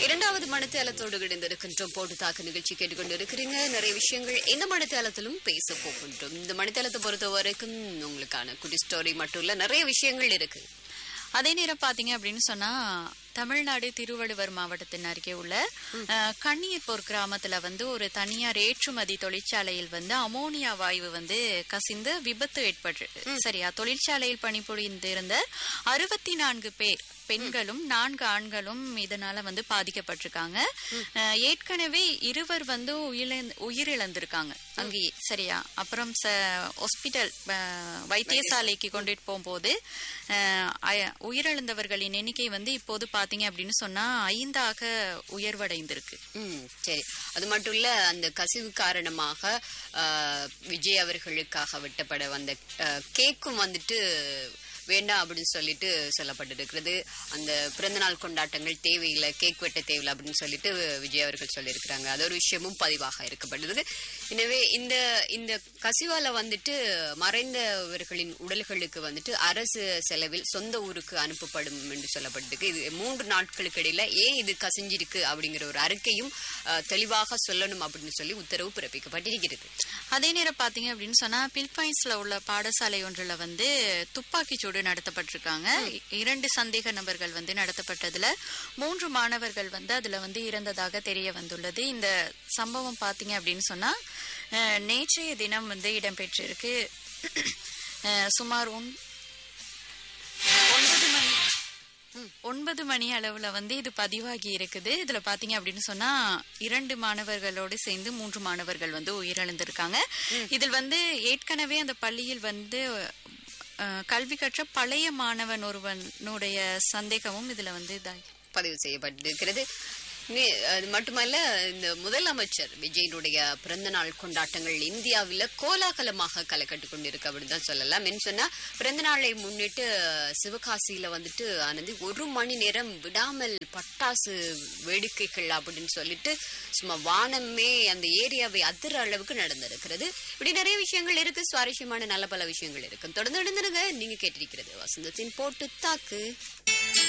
இரண்டாவது மனத்தேலத்தோடு இணைந்திருக்கின்றோம் போட்டு தாக்கு நிகழ்ச்சி கேட்டுக்கொண்டு இருக்கிறீங்க நிறைய விஷயங்கள் இந்த மனத்தேலத்திலும் பேச போகின்றோம் இந்த மனத்தேலத்தை பொறுத்த வரைக்கும் உங்களுக்கான குடி ஸ்டோரி மட்டும் இல்ல நிறைய விஷயங்கள் இருக்கு அதே நேரம் பாத்தீங்க அப்படின்னு சொன்னா தமிழ்நாடு திருவள்ளுவர் மாவட்டத்தின் அருகே உள்ள அஹ், கண்ணியப்பூர் கிராமத்துல வந்து ஒரு தனியார் ஏற்றுமதி தொழிற்சாலையில் வந்து அமோனியா வாயு வந்து கசிந்து விபத்து ஏற்பட்டு சரியா தொழிற்சாலையில் பணிபுரிந்திருந்த அறுபத்தி நான்கு பேர் பெண்களும் நான்கு ஆண்களும் இதனால வந்து பாதிக்கப்பட்டிருக்காங்க அஹ், ஏற்கனவே இருவர் வந்து உயிரிழந்து- உயிரிழந்திருக்காங்க அங்கேயே சரியா அப்புறம் ஹாஸ்பிட்டல் வைத்தியசாலைக்கு கொண்டுட்டு போகும்போது அஹ், அய- உயிரிழந்தவர்களின் எண்ணிக்கை வந்து இப்போது பாத்தீங்க அப்படின்னு சொன்னா ஐந்தாக உயர்வடைந்திருக்கு ம் சரி அது மட்டும் இல்ல அந்த கசிவு காரணமாக ஆஹ், விஜய் அவர்களுக்காக வெட்டப்பட வந்த ஆஹ், கேக்கும் வந்துட்டு வேண்டாம் அப்படின்னு சொல்லிட்டு சொல்லப்பட்டிருக்கிறது அந்த பிறந்தநாள் கொண்டாட்டங்கள் தேவையில்லை கேக் வெட்ட தேவையில்லை அப்படின்னு சொல்லிட்டு விஜய் அவர்கள் சொல்லியிருக்கிறாங்க அது ஒரு விஷயமும் பதிவாக இருக்கப்படுது எனவே இந்த இந்த கசிவால வந்துட்டு மறைந்தவர்களின் உடல்களுக்கு வந்துட்டு அரசு செலவில் சொந்த ஊருக்கு அனுப்பப்படும் என்று சொல்லப்பட்டிருக்கு இது மூன்று நாட்களுக்கு இடையில ஏன் இது கசிஞ்சிருக்கு அப்படிங்கிற ஒரு அறிக்கையும் அஹ், தெளிவாக சொல்லணும் அப்படின்னு சொல்லி உத்தரவு பிறப்பிக்கப்பட்டிருக்கிறது அதே நேரம் பாத்தீங்க அப்படின்னு சொன்னா பிலிப்பைன்ஸ்ல உள்ள பாடசாலை ஒன்றுல வந்து துப்பாக்கி சூடு நடத்தப்பட்டிருக்காங்க இ- இரண்டு சந்தேக நபர்கள் வந்து நடத்தப்பட்டதுல மூன்று மாணவர்கள் வந்து அதுல வந்து இறந்ததாக தெரிய வந்துள்ளது இந்த சம்பவம் பாத்தீங்க அப்படின்னு சொன்னா அஹ், நேற்றைய தினம் வந்து இடம்பெற்றிருக்கு அஹ், சுமார் ஒன் ஒன்பது மணி ஒன்பது மணி அளவுல வந்து இது பதிவாகி இருக்குது இதுல பாத்தீங்க அப்படின்னு சொன்னா இரண்டு மாணவர்களோடு சேர்ந்து மூன்று மாணவர்கள் வந்து உயிரிழந்திருக்காங்க இதில் வந்து ஏற்கனவே அந்த பள்ளியில் வந்து அஹ், கல்வி கற்ற பழைய மாணவன் ஒருவனுடைய சந்தேகமும் இதுல வந்து இதாகி பதிவு செய்யப்பட்டிருக்கிறது நே- அது மட்டுமல்ல இந்த முதலமைச்சர் விஜயனுடைய பிறந்த நாள் கொண்டாட்டங்கள் இந்தியாவில் கோலாகலமாக களை கட்டு கொண்டிருக்கு அப்படின்னு தான் சொல்லலாம் என்ன சொன்னா பிறந்த நாளை முன்னிட்டு சிவகாசியில வந்துட்டு ஆனந்தி ஒரு மணி நேரம் விடாமல் பட்டாசு வேடிக்கைகள் அப்படின்னு சொல்லிட்டு சும்மா வானமே அந்த ஏரியாவை அதிர அளவுக்கு நடந்திருக்கிறது இப்படி நிறைய விஷயங்கள் இருக்கு சுவாரஸ்யமான நல்ல பல விஷயங்கள் இருக்கு தொடர்ந்து நடந்துருங்க நீங்க கேட்டிருக்கிறது வசந்தத்தின் போட்டு தாக்கு